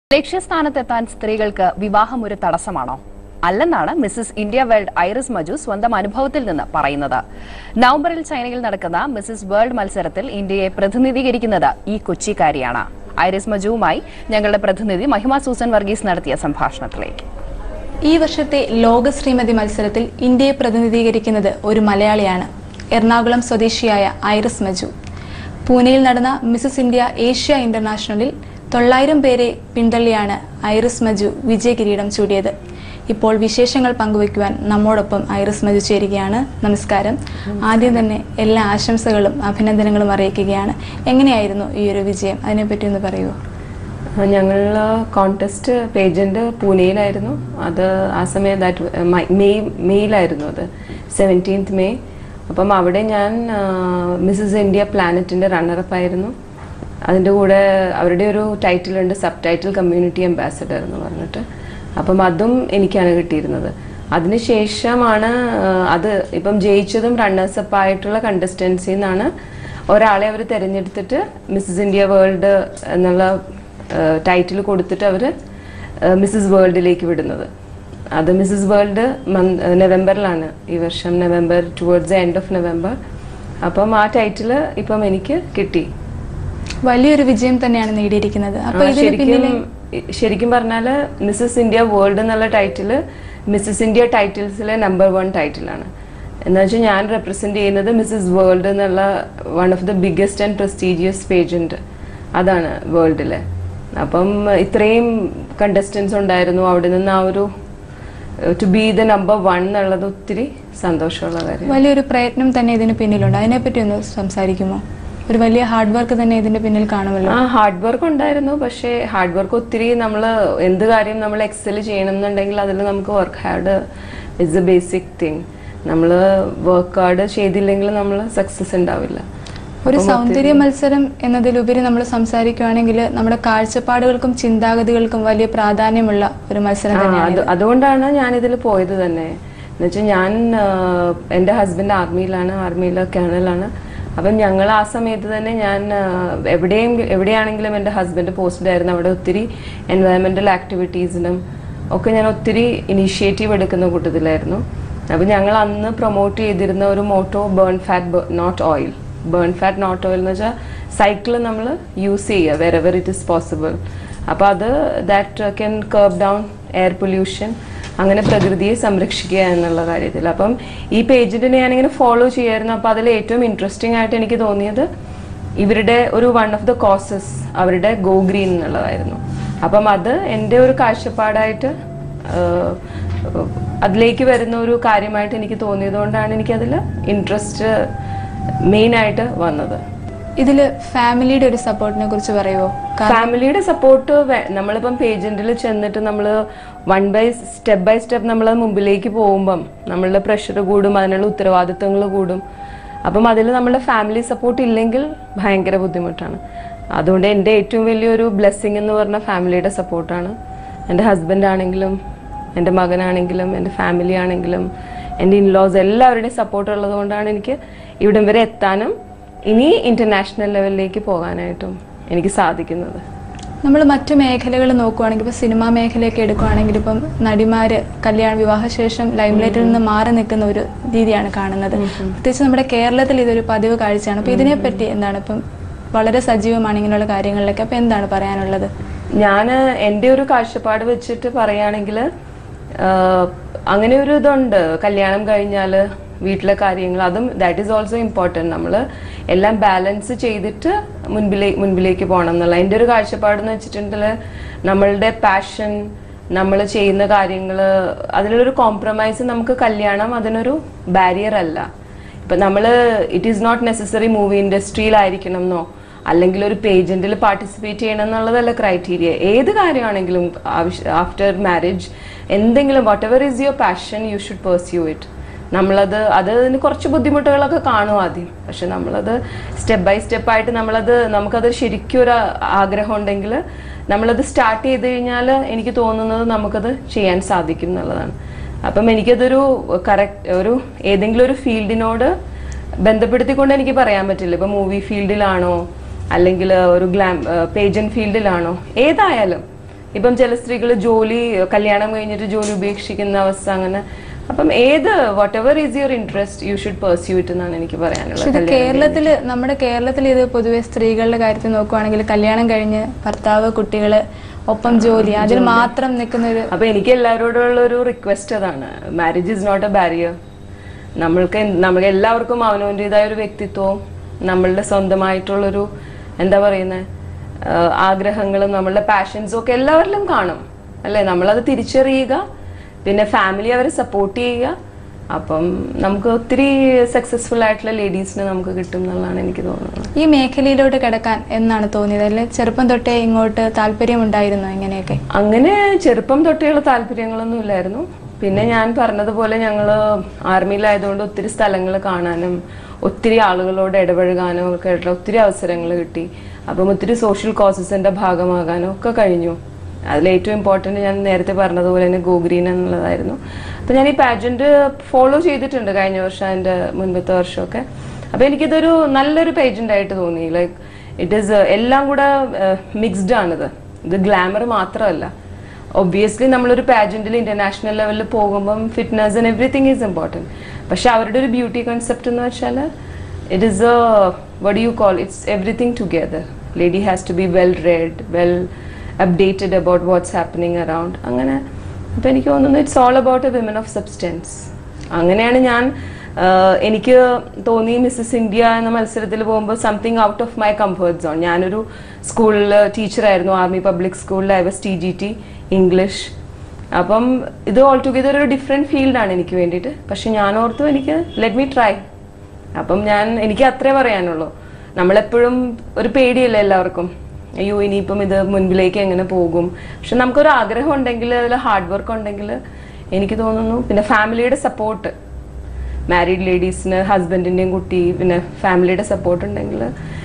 ലക്ഷ്യസ്ഥാനത്തെത്താൻ സ്ത്രീകൾക്ക് വിവാഹം ഒരു തടസ്സമാണോ അല്ലെന്നാണ് Mrs India world Iris Maju സ്വന്തം അനുഭവത്തിൽ നിന്ന് പറയുന്നത് നവംബറിൽ ചൈനയിൽ നടക്കുന്ന മിസ്സസ് വേൾഡ് മത്സരത്തിൽ ഇന്ത്യയെ പ്രതിനിധീകരിക്കുന്നത് ഈ കൊച്ചിക്കാരിയാണ് ഐറിസ് മജുവുമായി ഞങ്ങളുടെ പ്രതിനിധി മഹിമ സൂസൻ വർഗീസ് നടത്തിയ സംഭാഷണത്തിലേക്ക് ഈ വർഷത്തെ ലോക ശ്രീമതി മത്സരത്തിൽ ഇന്ത്യയെ പ്രതിനിധീകരിക്കുന്നത് ഒരു മലയാളിയാണ് എറണാകുളം സ്വദേശിയായ ഐറിസ് മജു പൂനെയിൽ നടന്ന മിസസ് ഇന്ത്യ ഏഷ്യ ഇന്റർനാഷണലിൽ തൊള്ളായിരം പേരെ പിന്തള്ളിയാണ് ഐറിസ് മജു വിജയ കിരീടം ചൂടിയത് ഇപ്പോൾ വിശേഷങ്ങൾ പങ്കുവയ്ക്കുവാൻ നമ്മോടൊപ്പം ഐറിസ് മജു ചേരുകയാണ് നമസ്കാരം ആദ്യം തന്നെ എല്ലാ ആശംസകളും അഭിനന്ദനങ്ങളും അറിയിക്കുകയാണ് എങ്ങനെയായിരുന്നു ഈ ഒരു വിജയം അതിനെപ്പറ്റി ഒന്ന് പറയൂ ഞങ്ങൾ കോൺടെസ്റ്റ് പേജന്റ് പൂനെയിലായിരുന്നു അത് ആ സമയം ദാറ്റ് മെയ് മെയ്യിലായിരുന്നു അത് സെവൻറ്റീൻത്ത് മെയ് അപ്പം അവിടെ ഞാൻ മിസ്സസ് ഇന്ത്യ പ്ലാനറ്റിൻ്റെ റണ്ണറപ്പ് ആയിരുന്നു അതിൻ്റെ കൂടെ അവരുടെ ഒരു ടൈറ്റിൽ ഉണ്ട് സബ് ടൈറ്റിൽ കമ്മ്യൂണിറ്റി അംബാസഡർ എന്ന് പറഞ്ഞിട്ട് അപ്പം അതും എനിക്കാണ് കിട്ടിയിരുന്നത് അതിനുശേഷമാണ് അത് ഇപ്പം ജയിച്ചതും റണ്ണേഴ്സപ്പ് ആയിട്ടുള്ള കണ്ടസ്റ്റൻസിൽ നിന്നാണ് ഒരാളെ അവർ തിരഞ്ഞെടുത്തിട്ട് മിസ്സസ് ഇന്ത്യ വേൾഡ് എന്നുള്ള ടൈറ്റിൽ കൊടുത്തിട്ട് അവർ മിസ്സസ് വേൾഡിലേക്ക് വിടുന്നത് അത് മിസ്സസ് വേൾഡ് നവംബറിലാണ് ഈ വർഷം November towards end of November അപ്പം ആ ടൈറ്റിൽ ഇപ്പം എനിക്ക് കിട്ടി വലിയൊരു വിജയം തന്നെയാണ് നേടിയിരിക്കുന്നത് അപ്പൊ ആ, ഇതിന് ശരിക്കും പിന്നിലെ ശരിക്കും പറഞ്ഞാല് മിസ്സസ് ഇന്ത്യ വേൾഡ് എന്നുള്ള ടൈറ്റില് മിസ്സസ് ഇന്ത്യ ടൈറ്റിൽസിലെ നമ്പർ വൺ ടൈറ്റിലാണ് എന്ന് വെച്ചാൽ ഞാൻ റെപ്രസെന്റ് ചെയ്യുന്നത് മിസ്സസ് വേൾഡ് എന്നുള്ള one of the biggest and prestigious pageant അതാണ് വേൾഡിലെ അപ്പം ഇത്രയും കണ്ടസ്റ്റൻസ് ഉണ്ടായിരുന്നു അവിടെ നിന്ന് ആ ഒരു to be the number one എന്നുള്ളത് ഒത്തിരി സന്തോഷമുള്ള കാര്യം വലിയൊരു പ്രയത്നം തന്നെ ഇതിന് പിന്നിലുണ്ട് അതിനെപ്പറ്റി ഒന്ന് സംസാരിക്കുമോ ഒരു വലിയ ഹാർഡ് വർക്ക് തന്നെ ഇതിന്റെ പിന്നിൽ കാണുമല്ലോ ആ ഹാർഡ് വർക്ക് ഉണ്ടായിരുന്നു പക്ഷേ ഹാർഡ് വർക്ക് ഒത്തിരി നമ്മൾ എന്ത് കാര്യം നമ്മൾ എക്സൽ ചെയ്യണം എന്നുണ്ടെങ്കിൽ അതിൽ നമുക്ക് work hard is a basic thing നമ്മൾ വർക്ക് ഹാർഡ് ചെയ്തില്ലെങ്കിൽ നമ്മൾ സക്സസ് ഉണ്ടാവില്ല ഒരു സൗന്ദര്യ മത്സരം എന്നതിലുപരി നമ്മൾ സംസാരിക്കുകയാണെങ്കിൽ നമ്മുടെ കാഴ്ചപ്പാടുകൾക്കും ചിന്താഗതികൾക്കും വലിയ പ്രാധാന്യമുള്ള ഒരു മത്സരം ആ, തന്നെയാണ് അത് അതുകൊണ്ടാണ് ഞാൻ ഇതിൽ പോയത് തന്നെ എന്നുവെച്ചാൽ ഞാൻ ആ, എൻ്റെ ഹസ്ബൻഡ് ആർമിയിലാണ് ആർമിയിലെ കേണലാണ് അപ്പം ഞങ്ങൾ ആ സമയത്ത് തന്നെ ഞാൻ ആ, എവിടെയും എവിടെയാണെങ്കിലും എൻ്റെ ഹസ്ബൻഡ് പോസ്റ്റിലായിരുന്നു അവിടെ ഒത്തിരി എൻവയറമെൻ്റൽ ആക്ടിവിറ്റീസിനും ഒക്കെ ഞാൻ ഒത്തിരി ഇനീഷ്യേറ്റീവ് എടുക്കുന്ന കൂട്ടത്തിലായിരുന്നു അപ്പം ഞങ്ങൾ അന്ന് പ്രൊമോട്ട് ചെയ്തിരുന്ന ഒരു motto burn fat not oil burn fat not oil എന്ന് വെച്ചാൽ സൈക്കിൾ നമ്മൾ യൂസ് ചെയ്യുക വെറെവർ ഇറ്റ് ഇസ് പോസിബിൾ അപ്പോൾ അത് that can curb down air pollution അങ്ങനെ പ്രകൃതിയെ സംരക്ഷിക്കുക എന്നുള്ള കാര്യത്തിൽ അപ്പം ഈ പേജിനെ ഞാനിങ്ങനെ ഫോളോ ചെയ്യായിരുന്നു അപ്പോൾ അതിൽ ഏറ്റവും ഇൻട്രസ്റ്റിംഗ് ആയിട്ട് എനിക്ക് തോന്നിയത് ഇവരുടെ ഒരു വൺ ഓഫ് ദ കോസസ് അവരുടെ ഗോ ഗ്രീൻ എന്നുള്ളതായിരുന്നു അപ്പം അത് എൻ്റെ ഒരു കാഴ്ചപ്പാടായിട്ട് ആഹ്, അതിലേക്ക് വരുന്ന ഒരു കാര്യമായിട്ട് എനിക്ക് തോന്നിയത് കൊണ്ടാണ് എനിക്കതിൽ ഇൻട്രസ്റ്റ് മെയിനായിട്ട് വന്നത് ഇതില് ഫാമിലിയുടെ ഒരു സപ്പോർട്ടിനെ കുറിച്ച് പറയുമോ ഫാമിലിയുടെ സപ്പോർട്ട് നമ്മളിപ്പം പേജന്റിൽ ചെന്നിട്ട് നമ്മൾ one by step by step നമ്മൾ മുമ്പിലേക്ക് പോകുമ്പം നമ്മളുടെ പ്രഷർ കൂടും അതിനുള്ള ഉത്തരവാദിത്തങ്ങൾ കൂടും അപ്പം അതിൽ നമ്മളുടെ ഫാമിലി സപ്പോർട്ട് ഇല്ലെങ്കിൽ ഭയങ്കര ബുദ്ധിമുട്ടാണ് അതുകൊണ്ട് എൻ്റെ ഏറ്റവും വലിയൊരു ബ്ലെസ്സിങ് എന്ന് പറഞ്ഞ ഫാമിലിയുടെ സപ്പോർട്ടാണ് എൻ്റെ ഹസ്ബൻഡ് ആണെങ്കിലും എൻ്റെ മകനാണെങ്കിലും എൻ്റെ ഫാമിലി ആണെങ്കിലും എൻ്റെ ഇൻലോസ് എല്ലാവരുടെയും സപ്പോർട്ട് ഉള്ളത് കൊണ്ടാണ് എനിക്ക് ഇവിടം വരെ എത്താനും ഇനി ഇന്റർനാഷണൽ ലെവലിലേക്ക് പോകാനായിട്ടും എനിക്ക് സാധിക്കുന്നത് നമ്മൾ മറ്റു മേഖലകൾ നോക്കുവാണെങ്കിൽ ഇപ്പോൾ സിനിമാ മേഖലയൊക്കെ എടുക്കുവാണെങ്കിൽ ഇപ്പം നടിമാര് കല്യാണ വിവാഹശേഷം ലൈംലൈറ്റിൽ നിന്ന് മാറി നിൽക്കുന്ന ഒരു രീതിയാണ് കാണുന്നത് പ്രത്യേകിച്ച് നമ്മുടെ കേരളത്തിൽ ഇതൊരു പതിവ് കാഴ്ചയാണ് അപ്പോൾ ഇതിനെപ്പറ്റി എന്താണ് ഇപ്പം വളരെ സജീവമാണ് ഇങ്ങനെയുള്ള കാര്യങ്ങളിലൊക്കെ അപ്പോൾ എന്താണ് പറയാനുള്ളത് ഞാൻ എൻ്റെ ഒരു കാഴ്ചപ്പാട് വെച്ചിട്ട് പറയുകയാണെങ്കിൽ അങ്ങനെ ഒരു ഇതുണ്ട് കല്യാണം കഴിഞ്ഞാൽ വീട്ടിലെ കാര്യങ്ങൾ അതും ദാറ്റ് ഈസ് ഓൾസോ ഇമ്പോർട്ടൻറ്റ് നമ്മൾ എല്ലാം ബാലൻസ് ചെയ്തിട്ട് മുൻപിലേ മുൻപിലേക്ക് പോകണം എന്നുള്ള എൻ്റെ ഒരു കാഴ്ചപ്പാടെന്ന് വെച്ചിട്ടുണ്ടെങ്കിൽ നമ്മളുടെ പാഷൻ നമ്മൾ ചെയ്യുന്ന കാര്യങ്ങൾ അതിലൊരു കോംപ്രമൈസ് നമുക്ക് കല്യാണം അതിനൊരു ബാരിയർ അല്ല ഇപ്പൊ നമ്മൾ it is not necessary movie ഇൻഡസ്ട്രിയിലായിരിക്കണം എന്നോ അല്ലെങ്കിൽ ഒരു പേജന്റിൽ പാർട്ടിസിപ്പേറ്റ് ചെയ്യണം എന്നുള്ളതല്ല ക്രൈറ്റീരിയ ഏത് കാര്യമാണെങ്കിലും ആഫ്റ്റർ മാരേജ് എന്തെങ്കിലും whatever is your passion you should pursue it നമ്മളത് അതിന് കുറച്ച് ബുദ്ധിമുട്ടുകളൊക്കെ കാണും ആദ്യം പക്ഷെ നമ്മളത് സ്റ്റെപ്പ് ബൈ സ്റ്റെപ്പ് ആയിട്ട് നമ്മളത് നമുക്കത് ശരിക്കും ഒരു ആഗ്രഹം ഉണ്ടെങ്കിൽ നമ്മളത് സ്റ്റാർട്ട് ചെയ്ത് കഴിഞ്ഞാൽ എനിക്ക് തോന്നുന്നത് നമുക്കത് ചെയ്യാൻ സാധിക്കും എന്നുള്ളതാണ് അപ്പം എനിക്കതൊരു കറക്റ്റ് ഒരു ഏതെങ്കിലും ഒരു ഫീൽഡിനോട് ബന്ധപ്പെടുത്തിക്കൊണ്ട് എനിക്ക് പറയാൻ പറ്റില്ല ഇപ്പൊ മൂവി ഫീൽഡിലാണോ അല്ലെങ്കിൽ ഒരു ഗ്ലാം പേജൻ ഫീൽഡിലാണോ ഏതായാലും ഇപ്പം ചില സ്ത്രീകൾ ജോലി കല്യാണം കഴിഞ്ഞിട്ട് ജോലി ഉപേക്ഷിക്കുന്ന അവസ്ഥ അങ്ങനെ അപ്പം ഏത് whatever is your interest you should pursue it എന്നാണ് എനിക്ക് പക്ഷെ പറയാനുള്ളത് ഇത് കല്യാണം കേരളത്തില് നമ്മുടെ കേരളത്തിൽ ഇത് പൊതുവെ സ്ത്രീകളുടെ കാര്യത്തിൽ നോക്കുവാണെങ്കിൽ കല്യാണം കഴിഞ്ഞ് ഭർത്താവ് കുട്ടികള് ഒപ്പം ജോലി അതിൽ മാത്രം നിൽക്കുന്ന ഒരു അപ്പൊ എനിക്ക് എല്ലാവരോടുള്ള ഒരു റിക്വസ്റ്റ് അതാണ് marriage is not a barrier നമ്മൾക്ക് എന്ത്- നമുക്ക് എല്ലാവർക്കും അവനവൻ്റെതായ ഒരു വ്യക്തിത്വവും നമ്മളുടെ സ്വന്തമായിട്ടുള്ളൊരു എന്താ പറയുന്നത് ആഗ്രഹങ്ങളും നമ്മളുടെ പാഷൻസും ഒക്കെ എല്ലാവരിലും കാണും അല്ലേ നമ്മളത് തിരിച്ചറിയുക പിന്നെ ഫാമിലി അവരെ സപ്പോർട്ട് ചെയ്യുക അപ്പം നമുക്ക് ഒത്തിരി സക്സസ്ഫുൾ ആയിട്ടുള്ള ലേഡീസിനെ നമുക്ക് കിട്ടും എന്നുള്ളതാണ് എനിക്ക് തോന്നുന്നത് ഈ മേഖലയിലോട്ട് കിടക്കാൻ എന്നാണ് തോന്നിയത് അല്ലെ ചെറുപ്പം തൊട്ടേ ഇങ്ങോട്ട് താല്പര്യമുണ്ടായിരുന്നു ഇങ്ങനെയൊക്കെ അങ്ങനെ ചെറുപ്പം തൊട്ടേയുള്ള താല്പര്യങ്ങളൊന്നും ഇല്ലായിരുന്നു പിന്നെ ഞാൻ പറഞ്ഞതുപോലെ ഞങ്ങൾ ആർമിയിലായതുകൊണ്ട് ഒത്തിരി സ്ഥലങ്ങൾ കാണാനും ഒത്തിരി ആളുകളോട് ഇടപഴകാനും ഒക്കെ ആയിട്ടുള്ള ഒത്തിരി അവസരങ്ങൾ കിട്ടി അപ്പം ഒത്തിരി സോഷ്യൽ കോസസിന്റെ ഭാഗമാകാനും ഒക്കെ കഴിഞ്ഞു അതിൽ ഏറ്റവും ഇമ്പോർട്ടൻറ്റ് ഞാൻ നേരത്തെ പറഞ്ഞതുപോലെ തന്നെ ഗോഗ്രീൻ എന്നുള്ളതായിരുന്നു അപ്പം ഞാൻ ഈ പാജന്റ് ഫോളോ ചെയ്തിട്ടുണ്ട് കഴിഞ്ഞ വർഷം അതിൻ്റെ മുൻപത്തെ വർഷമൊക്കെ അപ്പം എനിക്കിതൊരു നല്ലൊരു പേജന്റ് ആയിട്ട് തോന്നി ലൈക്ക് ഇറ്റ് ഈസ് എല്ലാം കൂടെ മിക്സ്ഡ് ആണിത് ഇത് ഗ്ലാമർ മാത്രമല്ല ഒബ്വിയസ്ലി നമ്മളൊരു പാജന്റിൽ ഇന്റർനാഷണൽ ലെവലിൽ പോകുമ്പം fitness and everything is important പക്ഷെ അവരുടെ ഒരു ബ്യൂട്ടി കൺസെപ്റ്റ് എന്ന് വെച്ചാൽ it is a what you call it's everything together lady has to be well read well updated about what's happening around അങ്ങനെ അപ്പം എനിക്ക് തോന്നുന്നു it's all about a women of substance അങ്ങനെയാണ് ഞാൻ ആഹ്, എനിക്ക് തോന്നി മിസ്സസ് ഇന്ത്യ എന്ന മത്സരത്തിൽ പോകുമ്പോൾ something out of my comfort zone ഞാനൊരു സ്കൂളിൽ ടീച്ചറായിരുന്നു ആർമി പബ്ലിക് സ്കൂളിൽ I was T G T English അപ്പം ഇത് ഓൾ ടുഗെദർ ഒരു ഡിഫറെൻറ്റ് ഫീൽഡാണ് എനിക്ക് വേണ്ടിയിട്ട് പക്ഷെ ഞാൻ ഓർത്തു എനിക്ക് ലെറ്റ് മീ ട്രൈ അപ്പം ഞാൻ എനിക്ക് അത്രേ പറയാനുള്ളൂ നമ്മളെപ്പോഴും ഒരു പേടിയല്ലേ എല്ലാവർക്കും അയ്യോ ഇനിയിപ്പം ഇത് മുൻപിലേക്ക് എങ്ങനെ പോകും പക്ഷെ നമുക്കൊരു ആഗ്രഹം ഉണ്ടെങ്കിൽ അതിൽ ഹാർഡ് വർക്ക് ഉണ്ടെങ്കിൽ എനിക്ക് തോന്നുന്നു പിന്നെ ഫാമിലിയുടെ സപ്പോർട്ട് മാരീഡ് ലേഡീസിന് ഹസ്ബൻഡിൻ്റെയും കുട്ടി പിന്നെ ഫാമിലിയുടെ സപ്പോർട്ട് ഉണ്ടെങ്കിൽ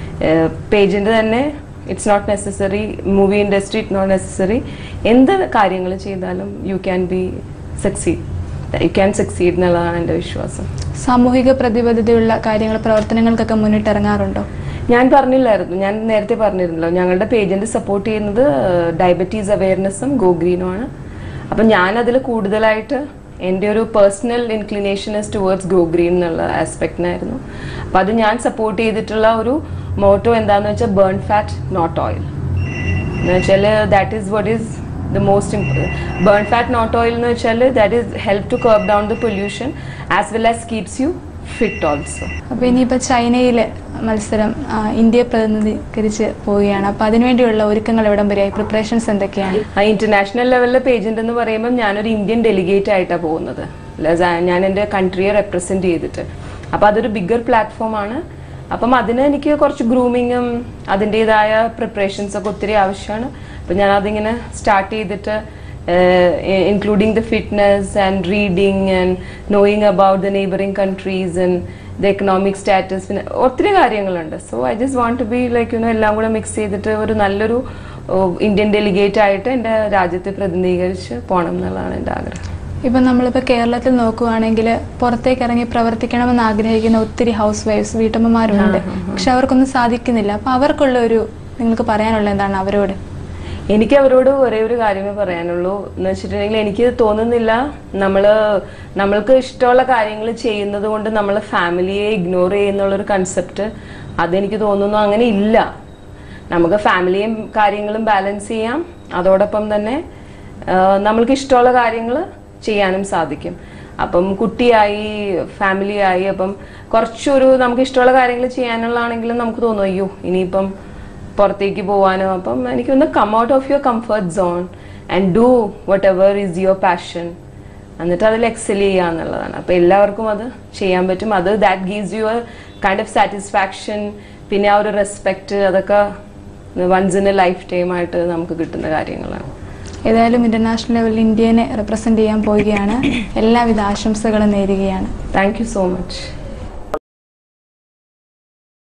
പേജിൻ്റെ തന്നെ it's not necessary movie industry it not necessary എന്ത് കാര്യങ്ങൾ ചെയ്താലും you can be succeed you can succeed എന്നുള്ളതാണ് എൻ്റെ വിശ്വാസം സാമൂഹിക പ്രതിബദ്ധതയുള്ള കാര്യങ്ങൾ പ്രവർത്തനങ്ങൾക്കൊക്കെ മുന്നിട്ടിറങ്ങാറുണ്ടോ ഞാൻ പറഞ്ഞില്ലായിരുന്നു ഞാൻ നേരത്തെ പറഞ്ഞിരുന്നല്ലോ ഞങ്ങളുടെ പേജന്റ് സപ്പോർട്ട് ചെയ്യുന്നത് ഡയബറ്റീസ് അവയർനെസ്സും ഗോഗ്രീനുമാണ് അപ്പം ഞാൻ അതിൽ കൂടുതലായിട്ട് എൻ്റെ ഒരു personal inclination is towards go green എന്നുള്ള ആസ്പെക്റ്റിനായിരുന്നു അപ്പം അത് ഞാൻ സപ്പോർട്ട് ചെയ്തിട്ടുള്ള ഒരു മോട്ടോ എന്താണെന്ന് വെച്ചാൽ ബേൺ ഫാറ്റ് നോട്ട് ഓയിൽ എന്ന് വെച്ചാൽ that is what is the most burn fat not oil എന്ന് വെച്ചാൽ that is help to curb down the pollution as well as keeps you fit also അപ്പൊ ഇനിയിപ്പോ ചൈനയിലെ മത്സരം ആ, ഇന്ത്യയെ പ്രതിനിധീകരിച്ച് പോവുകയാണ് അപ്പൊ അതിനുവേണ്ടിയുള്ള ഒരുക്കങ്ങൾ എവിടം വരെയായി പ്രിപ്പറേഷൻസ് എന്തൊക്കെയാണ് ആ ഇന്റർനാഷണൽ ലെവലിലെ പേജന്റ് എന്ന് പറയുമ്പോൾ ഞാനൊരു ഇന്ത്യൻ ഡെലിഗേറ്റ് ആയിട്ടാണ് പോകുന്നത് അല്ല, ജാ- ഞാൻ എൻ്റെ കൺട്രിയെ റെപ്രസെന്റ് ചെയ്തിട്ട് അപ്പോൾ അതൊരു ബിഗ്ഗർ പ്ലാറ്റ്ഫോമാണ് അപ്പം അതിന് എനിക്ക് കുറച്ച് ഗ്രൂമിങ്ങും അതിൻ്റെതായ പ്രിപ്പറേഷൻസ് ഒക്കെ ഒത്തിരി ആവശ്യമാണ് അപ്പം ഞാൻ അതിങ്ങനെ സ്റ്റാർട്ട് ചെയ്തിട്ട് including the fitness and reading and knowing about the neighbouring countries and the economic status പിന്നെ ഒത്തിരി കാര്യങ്ങളുണ്ട് so I just want to be like you know എല്ലാം കൂടെ മിക്സ് ചെയ്തിട്ട് ഒരു നല്ലൊരു ഇന്ത്യൻ ഡെലിഗേറ്റ് ആയിട്ട് എൻ്റെ രാജ്യത്തെ പ്രതിനിധീകരിച്ച് പോകണം എന്നുള്ളതാണ് എൻ്റെ ആഗ്രഹം ഇപ്പം നമ്മളിപ്പോൾ കേരളത്തിൽ നോക്കുവാണെങ്കിൽ പുറത്തേക്ക് ഇറങ്ങി പ്രവർത്തിക്കണമെന്ന് ആഗ്രഹിക്കുന്ന ഒത്തിരി ഹൗസ് വൈഫ്സ് വീട്ടമ്മമാരുണ്ട് പക്ഷെ അവർക്കൊന്നും സാധിക്കുന്നില്ല അപ്പം അവർക്കുള്ള ഒരു നിങ്ങൾക്ക് പറയാനുള്ള എന്താണ് അവരോട് എനിക്ക് അവരോട് ഒരേ ഒരു കാര്യമേ പറയാനുള്ളൂ എന്ന് വെച്ചിട്ടുണ്ടെങ്കിൽ എനിക്ക് തോന്നുന്നില്ല നമ്മള് നമ്മൾക്ക് ഇഷ്ടമുള്ള കാര്യങ്ങൾ ചെയ്യുന്നത് കൊണ്ട് നമ്മളെ ഫാമിലിയെ ഇഗ്നോർ ചെയ്യുന്നുള്ളൊരു കൺസെപ്റ്റ് അതെനിക്ക് തോന്നുന്നു അങ്ങനെ ഇല്ല നമുക്ക് ഫാമിലിയും കാര്യങ്ങളും ബാലൻസ് ചെയ്യാം അതോടൊപ്പം തന്നെ ആ, നമ്മൾക്ക് ഇഷ്ടമുള്ള കാര്യങ്ങൾ ചെയ്യാനും സാധിക്കും അപ്പം കുട്ടിയായി ഫാമിലിയായി അപ്പം കുറച്ചൊരു നമുക്ക് ഇഷ്ടമുള്ള കാര്യങ്ങൾ ചെയ്യാനുള്ളതാണെങ്കിലും നമുക്ക് തോന്നും അയ്യോ ഇനിയിപ്പം പുറത്തേക്ക് പോവാനോ അപ്പം എനിക്കൊന്ന് come out of your comfort zone and do whatever is your passion എന്നിട്ട് അതിൽ എക്സൽ ചെയ്യുക എന്നുള്ളതാണ് അപ്പം എല്ലാവർക്കും അത് ചെയ്യാൻ പറ്റും അത് that gives your kind of satisfaction പിന്നെ ആ ഒരു റെസ്പെക്റ്റ് അതൊക്കെ once in a lifetime ആയിട്ട് നമുക്ക് കിട്ടുന്ന കാര്യങ്ങളാണ് ഏതായാലും ഇന്റർനാഷണൽ ലെവലിൽ ഇന്ത്യനെ റെപ്രസെന്റ് ചെയ്യാൻ പോവുകയാണ് എല്ലാവിധ ആശംസകളും നേരുകയാണ് താങ്ക് യു സോ മച്ച്